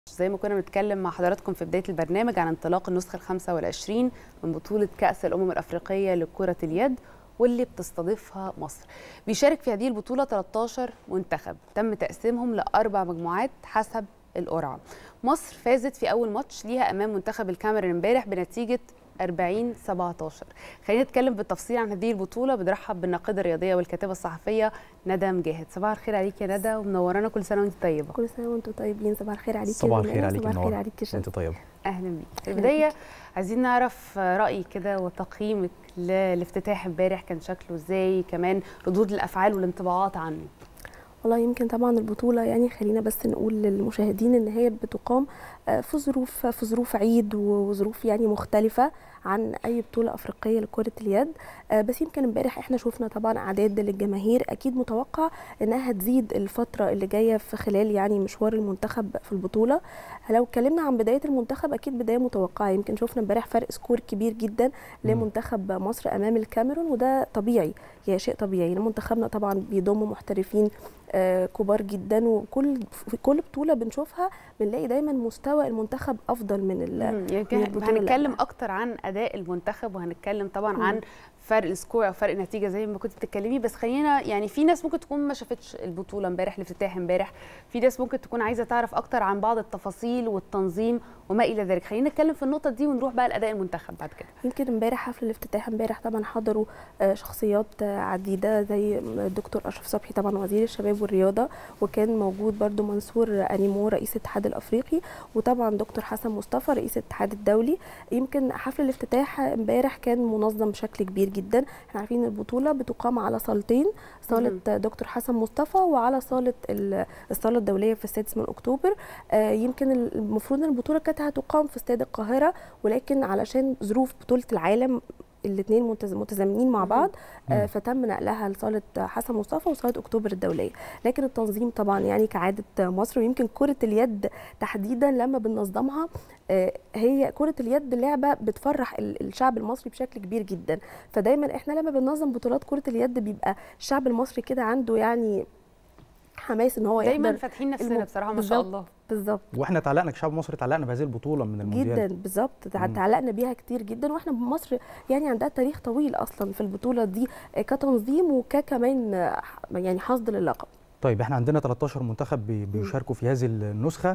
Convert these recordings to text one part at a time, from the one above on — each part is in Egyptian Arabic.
زي ما كنا بنتكلم مع حضراتكم في بدايه البرنامج عن انطلاق النسخه ال 25 من بطوله كاس الامم الافريقيه لكره اليد واللي بتستضيفها مصر. بيشارك في هذه البطوله 13 منتخب تم تقسيمهم لاربع مجموعات حسب القرعه. مصر فازت في اول ماتش ليها امام منتخب الكاميرون امبارح بنتيجه 40 17 خلينا نتكلم بالتفصيل عن هذه البطوله بنرحب بالناقده الرياضيه والكاتبه الصحفيه ندى مجاهد صباح الخير عليك يا ندى ومنورانا كل سنه وانت طيبه كل سنه وانتم طيبين صباح الخير عليك صباح الخير عليك صباح الخير عليك انت طيبه اهلا بيك في البدايه عايزين نعرف رايك كده وتقييمك للافتتاح امبارح كان شكله ازاي كمان ردود الافعال والانطباعات عنه والله يمكن طبعا البطولة يعني خلينا بس نقول للمشاهدين ان هي بتقام في ظروف في ظروف عيد وظروف يعني مختلفة عن اي بطولة افريقية لكرة اليد بس يمكن امبارح احنا شفنا طبعا اعداد للجماهير اكيد متوقع انها تزيد الفترة اللي جاية في خلال يعني مشوار المنتخب في البطولة لو اتكلمنا عن بداية المنتخب اكيد بداية متوقعة يمكن شفنا امبارح فرق سكور كبير جدا لمنتخب مصر امام الكاميرون وده طبيعي هي شيء طبيعي منتخبنا طبعا بيضم محترفين آه كبار جدا وكل في كل بطوله بنشوفها بنلاقي دايما مستوى المنتخب افضل من يعني هنتكلم اكتر عن اداء المنتخب وهنتكلم طبعا مم. عن فرق السكور او فرق النتيجه زي ما كنت بتتكلمي بس خلينا يعني في ناس ممكن تكون ما شافتش البطوله امبارح الافتتاح امبارح في ناس ممكن تكون عايزه تعرف اكتر عن بعض التفاصيل والتنظيم وما الى ذلك خلينا نتكلم في النقطه دي ونروح بقى لاداء المنتخب بعد كده يمكن امبارح حفل الافتتاح امبارح طبعا حضروا شخصيات عديده زي الدكتور اشرف صبحي طبعا وزير الشباب والرياضه وكان موجود برده منصور انيمو رئيس الاتحاد الافريقي وطبعا دكتور حسن مصطفى رئيس الاتحاد الدولي يمكن حفل الافتتاح امبارح كان منظم بشكل كبير جدا احنا عارفين البطوله بتقام على صالتين صاله دكتور حسن مصطفى وعلى صاله الصاله الدوليه في السادس من اكتوبر آه يمكن المفروض ان البطوله كانت هتقام في استاد القاهره ولكن علشان ظروف بطوله العالم الاثنين متزامنين مع بعض آه فتم نقلها لصاله حسن مصطفى وصاله اكتوبر الدوليه لكن التنظيم طبعا يعني كعاده مصر ويمكن كره اليد تحديدا لما بننظمها آه هي كره اليد لعبه بتفرح الشعب المصري بشكل كبير جدا فدايما احنا لما بننظم بطولات كره اليد بيبقى الشعب المصري كده عنده يعني حماس ان هو دايما فاتحين نفسنا بصراحه ما شاء الله بالظبط واحنا تعلقنا كشعب مصري تعلقنا بهذه البطوله من المونديال جدا بالظبط تعلقنا بيها كتير جدا واحنا مصر يعني عندها تاريخ طويل اصلا في البطوله دي كتنظيم وككمان يعني حصد للقب طيب احنا عندنا 13 منتخب بيشاركوا في هذه النسخه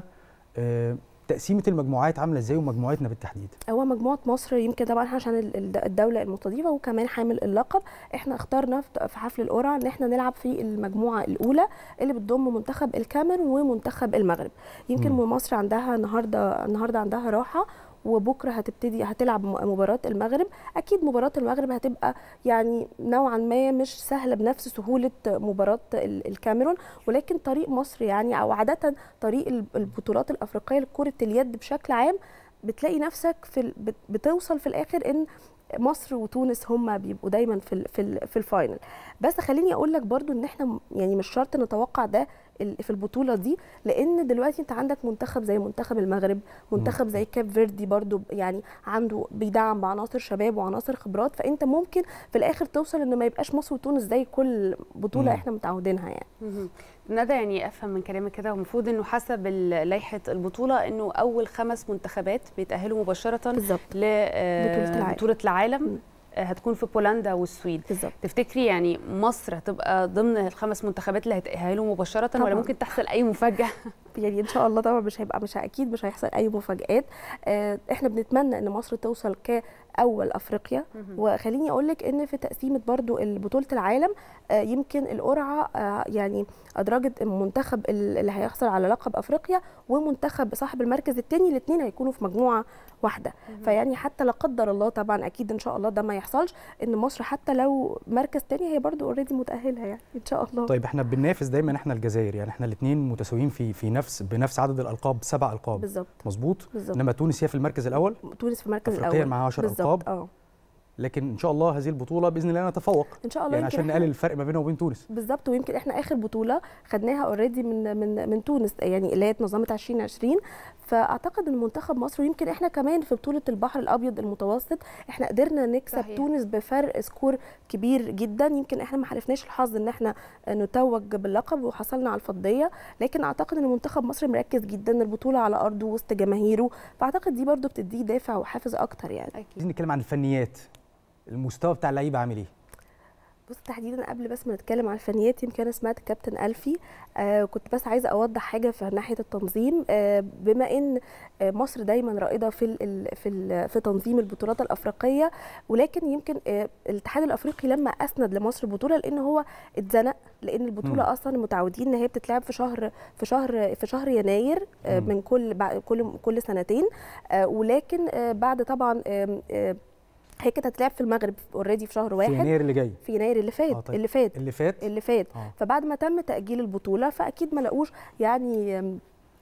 أه تقسيمه المجموعات عامله ازاي ومجموعتنا بالتحديد هو مجموعه مصر يمكن طبعا عشان الدوله المستضيفه وكمان حامل اللقب احنا اخترنا في حفل القرعه ان احنا نلعب في المجموعه الاولى اللي بتضم منتخب الكاميرون ومنتخب المغرب يمكن م. مصر عندها النهارده النهارده عندها راحه وبكره هتبتدي هتلعب مباراه المغرب اكيد مباراه المغرب هتبقى يعني نوعا ما مش سهله بنفس سهوله مباراه الكاميرون ولكن طريق مصر يعني او عاده طريق البطولات الافريقيه لكره اليد بشكل عام بتلاقي نفسك في بتوصل في الاخر ان مصر وتونس هم بيبقوا دايما في في في الفاينل بس خليني اقول لك برضو ان احنا يعني مش شرط نتوقع ده في البطوله دي لان دلوقتي انت عندك منتخب زي منتخب المغرب منتخب زي كاب فيردي برضو يعني عنده بيدعم بعناصر شباب وعناصر خبرات فانت ممكن في الاخر توصل ان ما يبقاش مصر وتونس زي كل بطوله مم. احنا متعودينها يعني ندى يعني افهم من كلامك كده المفروض انه حسب لائحه البطوله انه اول خمس منتخبات بيتاهلوا مباشره بالظبط لبطوله العالم, بطولة العالم. م. هتكون في بولندا والسويد بالظبط تفتكري يعني مصر هتبقى ضمن الخمس منتخبات اللي هيتأهلوا مباشره طبعا. ولا ممكن تحصل اي مفاجاه يعني ان شاء الله طبعا مش هيبقى مش اكيد مش هيحصل اي مفاجات احنا بنتمنى ان مصر توصل كاول افريقيا وخليني اقول لك ان في تقسيمه برضو بطوله العالم يمكن القرعه يعني ادرجت المنتخب اللي هيحصل على لقب افريقيا ومنتخب صاحب المركز الثاني الاثنين هيكونوا في مجموعه واحده فيعني حتى لا قدر الله طبعا اكيد ان شاء الله ده ما يحصلش ان مصر حتى لو مركز ثاني هي برضو اوريدي متاهله يعني ان شاء الله طيب احنا بننافس دايما احنا الجزائر يعني احنا الاثنين متساويين في في نفس بنفس عدد الالقاب سبع القاب بالظبط مظبوط انما تونس هي في المركز الاول تونس في المركز الاول افريقيا معاها 10 القاب اه لكن ان شاء الله هذه البطوله باذن الله نتفوق ان شاء الله يعني عشان نقلل الفرق ما بيننا وبين تونس بالظبط ويمكن احنا اخر بطوله خدناها اوريدي من من من تونس يعني اللي هي اتنظمت 2020 فاعتقد ان منتخب مصر ويمكن احنا كمان في بطوله البحر الابيض المتوسط احنا قدرنا نكسب صحيح. تونس بفرق سكور كبير جدا يمكن احنا ما حالفناش الحظ ان احنا نتوج باللقب وحصلنا على الفضيه لكن اعتقد ان منتخب مصر مركز جدا البطوله على ارضه وسط جماهيره فاعتقد دي برضو بتديه دافع وحافز اكتر يعني اكيد عايزين نتكلم عن الفنيات المستوى بتاع اللعيبه عامل ايه بص تحديدا قبل بس ما نتكلم عن الفنيات يمكن انا سمعت كابتن الفي آه كنت بس عايزه اوضح حاجه في ناحيه التنظيم آه بما ان آه مصر دايما رائده في ال في ال في تنظيم البطولات الافريقيه ولكن يمكن آه الاتحاد الافريقي لما اسند لمصر البطوله لان هو اتزنق لان البطوله مم. اصلا متعودين ان هي بتتلعب في شهر في شهر في شهر يناير آه مم. من كل بعد- كل كل سنتين آه ولكن آه بعد طبعا آه آه هي كانت هتلعب في المغرب اوريدي في شهر في واحد يناير اللي جاي في يناير اللي فات آه، طيب. اللي فات اللي فات اللي فات اه فبعد ما تم تاجيل البطوله فاكيد ما لقوش يعني أم،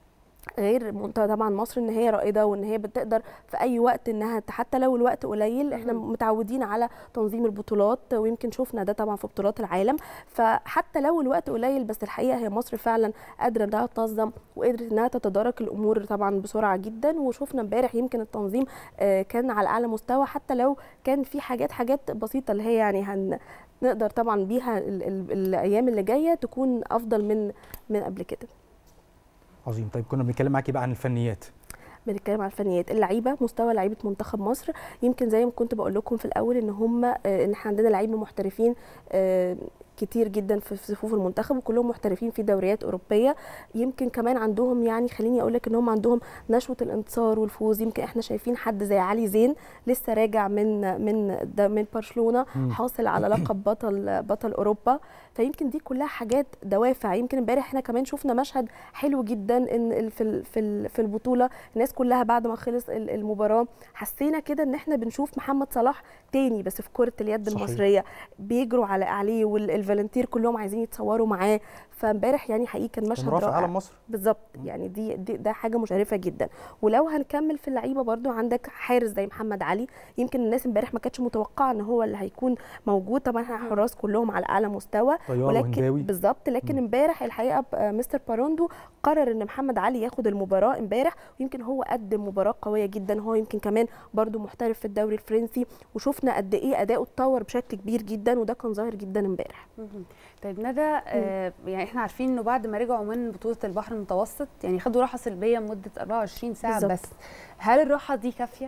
غير منتهى طبعا مصر ان هي رائده وان هي بتقدر في اي وقت انها حتى لو الوقت قليل احنا مهم. متعودين على تنظيم البطولات ويمكن شفنا ده طبعا في بطولات العالم فحتى لو الوقت قليل بس الحقيقه هي مصر فعلا قادره انها تنظم وقدرت انها تتدارك الامور طبعا بسرعه جدا وشفنا امبارح يمكن التنظيم آه، كان على اعلى مستوى حتى لو كان في حاجات حاجات بسيطه اللي هي يعني هن نقدر طبعا بيها ال ال الايام اللي جايه تكون افضل من من قبل كده عظيم طيب كنا بنتكلم معاكي بقى عن الفنيات بنتكلم عن الفنيات اللعيبه مستوى لعيبه منتخب مصر يمكن زي ما كنت بقول لكم في الاول ان هم آه، ان احنا عندنا لعيبه محترفين آه، كتير جدا في في صفوف المنتخب وكلهم محترفين في دوريات اوروبيه يمكن كمان عندهم يعني خليني اقول لك ان هم عندهم نشوه الانتصار والفوز يمكن احنا شايفين حد زي علي زين لسه راجع من من ده من برشلونه مم. حاصل على لقب بطل بطل اوروبا فيمكن دي كلها حاجات دوافع يمكن امبارح احنا كمان شفنا مشهد حلو جدا ان ال- في ال- في ال- في البطوله الناس كلها بعد ما خلص ال- المباراه حسينا كده ان احنا بنشوف محمد صلاح تاني بس في كره اليد صحيح. المصريه بيجروا على عليه والفالنتير كلهم عايزين يتصوروا معاه فامبارح يعني حقيقي كان كان مشهد رافع رائع علم مصر بالظبط يعني دي, دي ده حاجه مشرفه جدا ولو هنكمل في اللعيبه برضو عندك حارس زي محمد علي يمكن الناس امبارح ما كانتش متوقعه ان هو اللي هيكون موجود طبعا احنا حراس كلهم على اعلى مستوى طيار ولكن وهنداوي بالظبط لكن مم. امبارح الحقيقه ب- آه، مستر باروندو قرر ان محمد علي ياخد المباراه امبارح ويمكن هو قدم مباراه قويه جدا هو يمكن كمان برضو محترف في الدوري الفرنسي وشفنا قد ايه اداؤه اتطور بشكل كبير جدا وده كان ظاهر جدا امبارح مهم. طيب ندى آه يعني احنا عارفين انه بعد ما رجعوا من بطوله البحر المتوسط يعني خدوا راحه سلبيه لمده 24 ساعه بالظبط. بس هل الراحه دي كافيه؟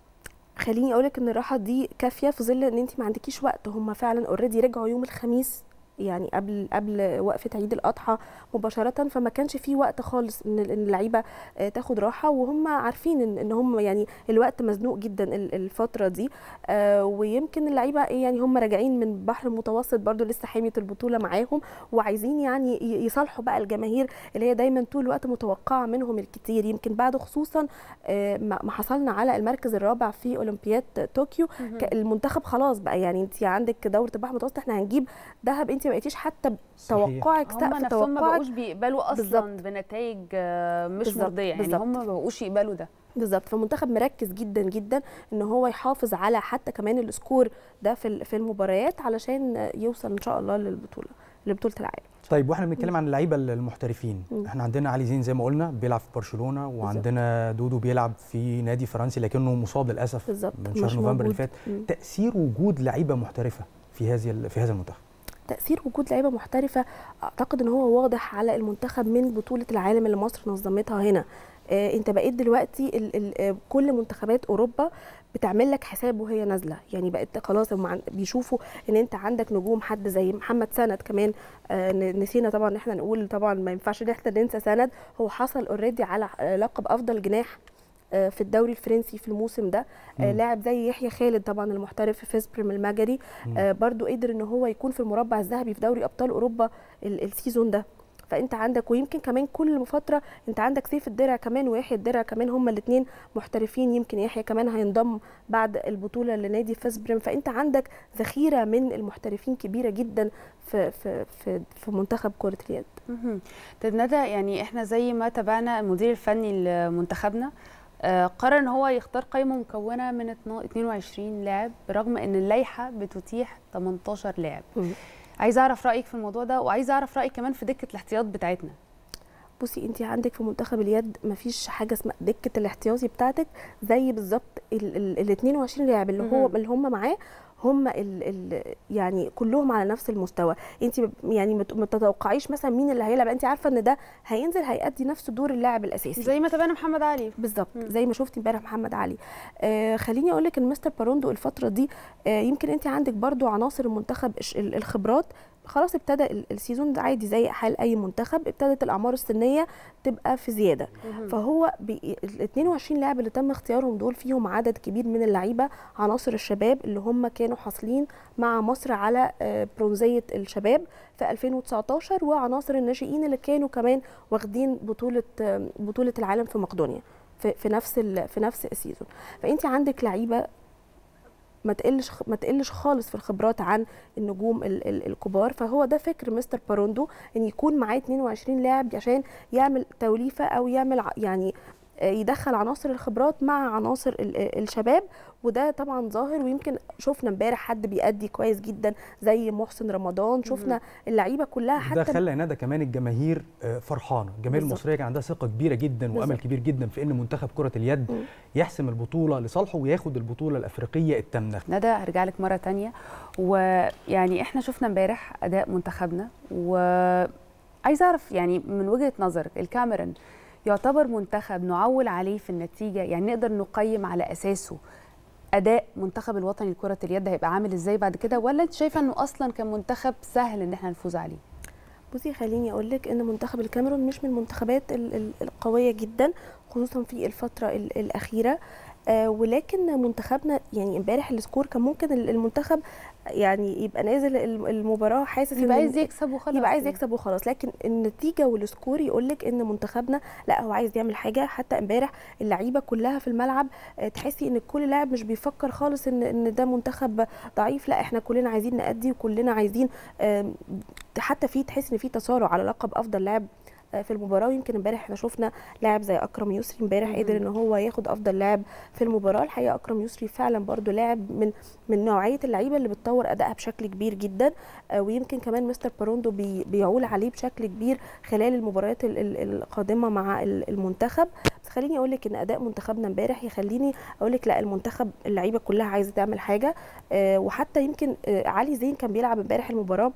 خليني اقولك ان الراحه دي كافيه في ظل ان انت ما عندكيش وقت هم فعلا اوريدي رجعوا يوم الخميس يعني قبل قبل وقفه عيد الاضحى مباشره فما كانش في وقت خالص ان إن اللعيبه آه، تاخد راحه وهم عارفين ان ان هم يعني الوقت مزنوق جدا ال- الفتره دي آه، ويمكن اللعيبه ايه يعني هم راجعين من البحر المتوسط برضو لسه حاميه البطوله معاهم وعايزين يعني ي- يصالحوا بقى الجماهير اللي هي دايما طول الوقت متوقعه منهم الكتير يمكن بعد خصوصا آه، ما ما حصلنا على المركز الرابع في اولمبياد طوكيو ك- المنتخب خلاص بقى يعني انت عندك دوره البحر المتوسط احنا هنجيب ذهب انت ما بقيتيش حتى صحيح. توقعك هم سقف نفسهم ما توقعك بقوش بيقبلوا اصلا بالظبط. بنتائج آه، مش بالظبط، مرضيه يعني بالظبط. هم ما بقوش يقبلوا ده بالظبط فالمنتخب مركز جدا جدا ان هو يحافظ على حتى كمان السكور ده في ال- في المباريات علشان يوصل ان شاء الله للبطوله لبطوله العالم طيب واحنا بنتكلم عن اللعيبه المحترفين مم. احنا عندنا علي زين زي ما قلنا بيلعب في برشلونه وعندنا دودو بيلعب في نادي فرنسي لكنه مصاب للاسف بالظبط من مش شهر نوفمبر اللي موجود. فات مم. تاثير وجود لعيبه محترفه في هذه ال- في هذا المنتخب تاثير وجود لعيبه محترفه اعتقد ان هو واضح على المنتخب من بطوله العالم اللي مصر نظمتها هنا آه انت بقيت دلوقتي ال ال آه كل منتخبات اوروبا بتعمل لك حساب وهي نازله يعني بقت خلاص هم عن- بيشوفوا ان انت عندك نجوم حد زي محمد سند كمان آه ن- نسينا طبعا ان احنا نقول طبعا ما ينفعش ان احنا ننسى سند هو حصل اوريدي على آه، لقب افضل جناح آه، في الدوري الفرنسي في الموسم ده آه، مم. لاعب زي يحيى خالد طبعا المحترف في فيسبرم المجري مم. آه، برضو قدر ان هو يكون في المربع الذهبي في دوري ابطال اوروبا ال- السيزون ده فانت عندك ويمكن كمان كل فتره انت عندك سيف الدرع كمان ويحيى الدرع كمان هما الاثنين محترفين يمكن يحيى كمان هينضم بعد البطوله لنادي فيسبرم فانت عندك ذخيره من المحترفين كبيره جدا في في في, في منتخب كره اليد مهم. طيب ندى يعني احنا زي ما تابعنا المدير الفني لمنتخبنا آه، قرر ان هو يختار قائمه مكونه من 22 لاعب برغم ان اللائحه بتتيح 18 لاعب مم. عايزه اعرف رايك في الموضوع ده وعايزه اعرف رايك كمان في دكه الاحتياط بتاعتنا بصي انت عندك في منتخب اليد مفيش حاجه اسمها دكه الاحتياطي بتاعتك زي بالظبط ال 22 لاعب اللي هو مهم. اللي هم معاه هم ال ال يعني كلهم على نفس المستوى انت يعني ما ت- ما تتوقعيش مثلا مين اللي هيلعب انت عارفه ان ده هينزل هيأدي نفس دور اللاعب الاساسي زي ما تابعنا محمد علي بالظبط مم. زي ما شفتي امبارح محمد علي آه خليني اقول لك ان مستر باروندو الفتره دي آه يمكن انت عندك برضو عناصر المنتخب الش- ال- الخبرات خلاص ابتدى ال- السيزون ده عادي زي حال اي منتخب ابتدت الاعمار السنيه تبقى في زياده فهو بي... ال 22 لاعب اللي تم اختيارهم دول فيهم عدد كبير من اللعيبه عناصر الشباب اللي هم كانوا حاصلين مع مصر على آه، برونزيه الشباب في 2019 وعناصر الناشئين اللي كانوا كمان واخدين بطوله آه، بطوله العالم في مقدونيا في, في نفس ال... في نفس السيزون فانت عندك لعيبه ما تقلش ما تقلش خالص في الخبرات عن النجوم ال ال الكبار فهو ده فكر مستر باروندو ان يكون معاه 22 لاعب عشان يعمل توليفه او يعمل ع- يعني آه، يدخل عناصر الخبرات مع عناصر ال- ال- الشباب وده طبعا ظاهر ويمكن شفنا امبارح حد بيأدي كويس جدا زي محسن رمضان شفنا اللعيبه كلها ده حتى خلى ندى كمان الجماهير آه، فرحانه الجماهير بالظبط. المصريه كان عندها ثقه كبيره جدا وامل بالظبط. كبير جدا في ان منتخب كره اليد مم. يحسم البطوله لصالحه وياخد البطوله الافريقيه الثامنه ندى هرجع لك مره تانية ويعني احنا شفنا امبارح اداء منتخبنا وعايزه اعرف يعني من وجهه نظرك الكاميرون يعتبر منتخب نعول عليه في النتيجه يعني نقدر نقيم على اساسه اداء منتخب الوطني لكره اليد هيبقى عامل ازاي بعد كده ولا انت شايفه انه اصلا كان منتخب سهل ان احنا نفوز عليه بصي خليني اقول لك ان منتخب الكاميرون مش من المنتخبات ال- ال- القويه جدا خصوصا في الفتره ال- الاخيره آه ولكن منتخبنا يعني امبارح السكور كان ممكن ال- المنتخب يعني يبقى نازل الم- المباراه حاسس يبقى إن- عايز يكسب وخلاص يبقى عايز يعني. يكسب وخلاص لكن النتيجه والسكور يقول لك ان منتخبنا لا هو عايز يعمل حاجه حتى امبارح اللعيبه كلها في الملعب آه، تحسي ان كل لاعب مش بيفكر خالص ان ان ده منتخب ضعيف لا احنا كلنا عايزين نأدي وكلنا عايزين آم، حتى في تحس ان في تصارع على لقب افضل لاعب آه، في المباراه ويمكن امبارح احنا شفنا لاعب زي اكرم يسري امبارح مم. قدر ان هو ياخد افضل لاعب في المباراه الحقيقه اكرم يسري فعلا برضو لاعب من من نوعيه اللعيبه اللي بتطور ادائها بشكل كبير جدا آه، ويمكن كمان مستر باروندو بي بيعول عليه بشكل كبير خلال المباريات ال- ال- القادمه مع ال- المنتخب بس خليني اقول لك ان اداء منتخبنا امبارح يخليني اقول لك لا المنتخب اللعيبه كلها عايزه تعمل حاجه آه، وحتى يمكن آه، علي زين كان بيلعب امبارح المباراه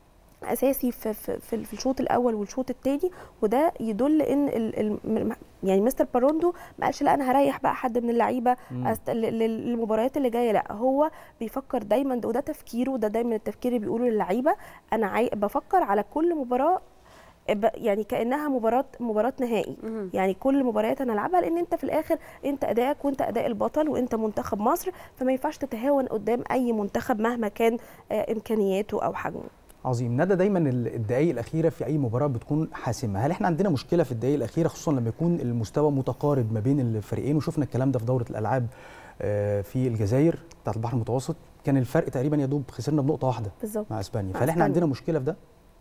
اساسي في في في في الشوط الاول والشوط الثاني وده يدل ان ال ال يعني مستر باروندو ما قالش لا انا هريح بقى حد من اللعيبه مم. أست... ل- ل- للمباريات اللي جايه لا هو بيفكر دايما وده تفكيره وده دايما التفكير اللي بيقوله للعيبه انا عاي... بفكر على كل مباراه ب- يعني كانها مباراه مباراه نهائي مهم. يعني كل المباريات انا العبها لان انت في الاخر انت ادائك وانت اداء البطل وانت منتخب مصر فما ينفعش تتهاون قدام اي منتخب مهما كان آه، امكانياته او حجمه عظيم ندى دايما ال- الدقائق الاخيره في اي مباراه بتكون حاسمه هل احنا عندنا مشكله في الدقائق الاخيره خصوصا لما يكون المستوى متقارب ما بين الفريقين وشفنا الكلام ده في دوره الالعاب آه، في الجزائر بتاعت البحر المتوسط كان الفرق تقريبا يا دوب خسرنا بنقطه واحده بالظبط مع اسبانيا مع فهل احنا إسبانيا. عندنا مشكله في ده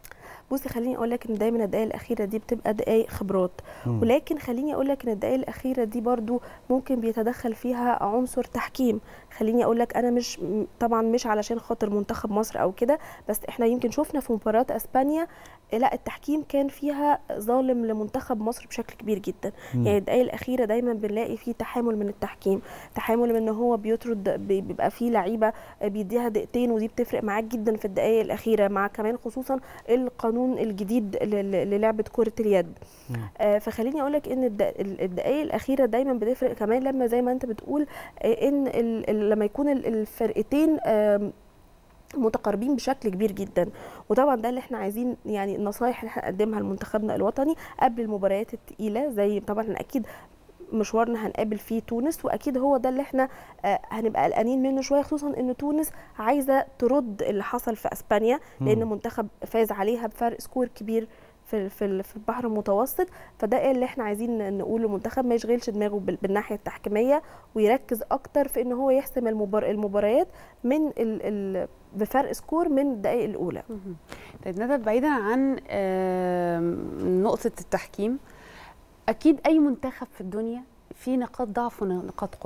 بصي خليني اقول لك ان دايما الدقائق الاخيره دي بتبقى دقائق خبرات مم. ولكن خليني اقول لك ان الدقائق الاخيره دي برضو ممكن بيتدخل فيها عنصر تحكيم خليني اقول لك انا مش م- طبعا مش علشان خاطر منتخب مصر او كده بس احنا يمكن شفنا في مباراه اسبانيا آه، لا التحكيم كان فيها ظالم لمنتخب مصر بشكل كبير جدا مم. يعني الدقائق الاخيره دايما بنلاقي فيه تحامل من التحكيم تحامل من ان هو بيطرد بي- بيبقى فيه لعيبه بيديها دقيقتين ودي بتفرق معاك جدا في الدقائق الاخيره مع كمان خصوصا القانون الجديد ل- ل- للعبه كره اليد مم. آه، فخليني اقول لك ان الد- ال- الدقائق الاخيره دايما بتفرق كمان لما زي ما انت بتقول آه، ان ال- ال- لما يكون ال- الفرقتين آم، متقاربين بشكل كبير جدا وطبعا ده اللي احنا عايزين يعني النصايح اللي احنا نقدمها لمنتخبنا الوطني قبل المباريات الثقيله زي طبعا احنا اكيد مشوارنا هنقابل فيه تونس واكيد هو ده اللي احنا آه، هنبقى قلقانين منه شويه خصوصا ان تونس عايزه ترد اللي حصل في اسبانيا لان مم. منتخب فاز عليها بفرق سكور كبير في في ال- في البحر المتوسط فده اللي احنا عايزين نقوله المنتخب ما يشغلش دماغه بال- بالناحيه التحكيميه ويركز اكتر في ان هو يحسم المبار المباريات من ال ال بفرق سكور من الدقائق الاولى مهم. طيب ندى بعيدا عن آم، نقطة التحكيم أكيد أي منتخب في الدنيا فيه نقاط ضعف ونقاط قوة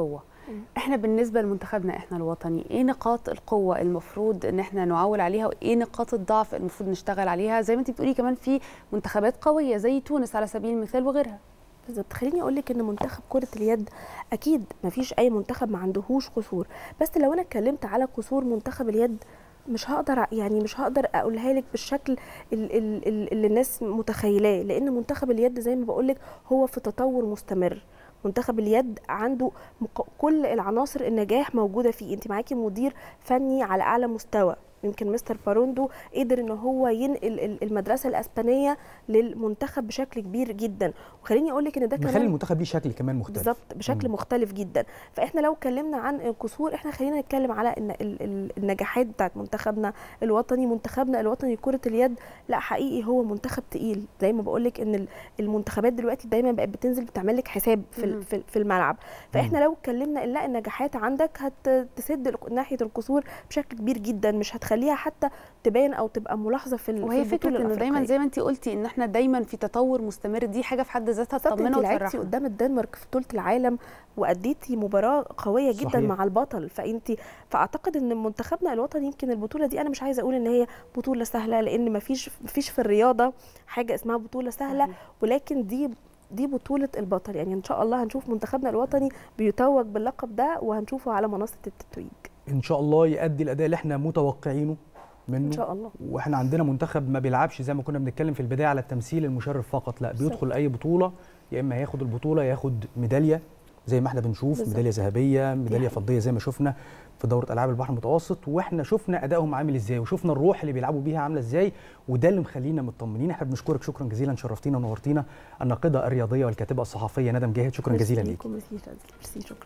احنا بالنسبه لمنتخبنا احنا الوطني ايه نقاط القوه المفروض ان احنا نعول عليها وايه نقاط الضعف المفروض نشتغل عليها زي ما انت بتقولي كمان في منتخبات قويه زي تونس على سبيل المثال وغيرها بالظبط خليني اقول لك ان منتخب كره اليد اكيد ما فيش اي منتخب ما عندهوش قصور بس لو انا اتكلمت على قصور منتخب اليد مش هقدر يعني مش هقدر اقولها لك بالشكل ال- ال- ال- اللي الناس متخيلاه لان منتخب اليد زي ما بقول لك هو في تطور مستمر منتخب اليد عنده مق- كل العناصر النجاح موجوده فيه انت معاكي مدير فني على اعلى مستوى يمكن مستر باروندو قدر ان هو ينقل ال- المدرسه الاسبانيه للمنتخب بشكل كبير جدا وخليني اقول لك ان ده بنخلي كمان المنتخب ليه شكل كمان مختلف بالظبط بشكل مم. مختلف جدا فاحنا لو اتكلمنا عن القصور احنا خلينا نتكلم على ان ال- ال- النجاحات بتاعت منتخبنا الوطني منتخبنا الوطني كره اليد لا حقيقي هو منتخب تقيل زي ما بقول لك ان ال- المنتخبات دلوقتي دايما بقت بتنزل بتعمل لك حساب في ال- مم. في ال- في الملعب فاحنا لو اتكلمنا ان لا النجاحات عندك هتسد ال- ناحيه القصور بشكل كبير جدا مش هتخليها حتى تبان او تبقى ملاحظه في ال- في وهي البطولة فكره انه دايما الأفريقية. زي ما انت قلتي ان احنا دايما في تطور مستمر دي حاجه في حد ذاتها بالظبط تطمنا انت لعبتي وتفرحنا قدام الدنمارك في بطوله العالم واديتي مباراه قويه جدا صحيح. مع البطل فانت فاعتقد ان منتخبنا الوطني يمكن البطوله دي انا مش عايزه اقول ان هي بطوله سهله لان ما فيش فيش في الرياضه حاجه اسمها بطوله سهله صحيح. ولكن دي دي بطولة البطل يعني إن شاء الله هنشوف منتخبنا الوطني بيتوج باللقب ده وهنشوفه على منصة التتويج ان شاء الله يؤدي الاداء اللي احنا متوقعينه منه إن شاء الله واحنا عندنا منتخب ما بيلعبش زي ما كنا بنتكلم في البدايه على التمثيل المشرف فقط لا بالظبط. بيدخل اي بطوله يا اما هياخد البطوله ياخد ميداليه زي ما احنا بنشوف بالظبط. ميداليه ذهبيه ميداليه حقيقة. فضيه زي ما شفنا في دوره العاب البحر المتوسط واحنا شفنا ادائهم عامل ازاي وشفنا الروح اللي بيلعبوا بيها عامله ازاي وده اللي مخلينا مطمنين احنا بنشكرك شكرا جزيلا شرفتينا ونورتينا الناقده الرياضيه والكاتبه الصحفيه ندى مجاهد شكرا جزيلا ميرسي ليك ليكم، ميرسي ميرسي شكرا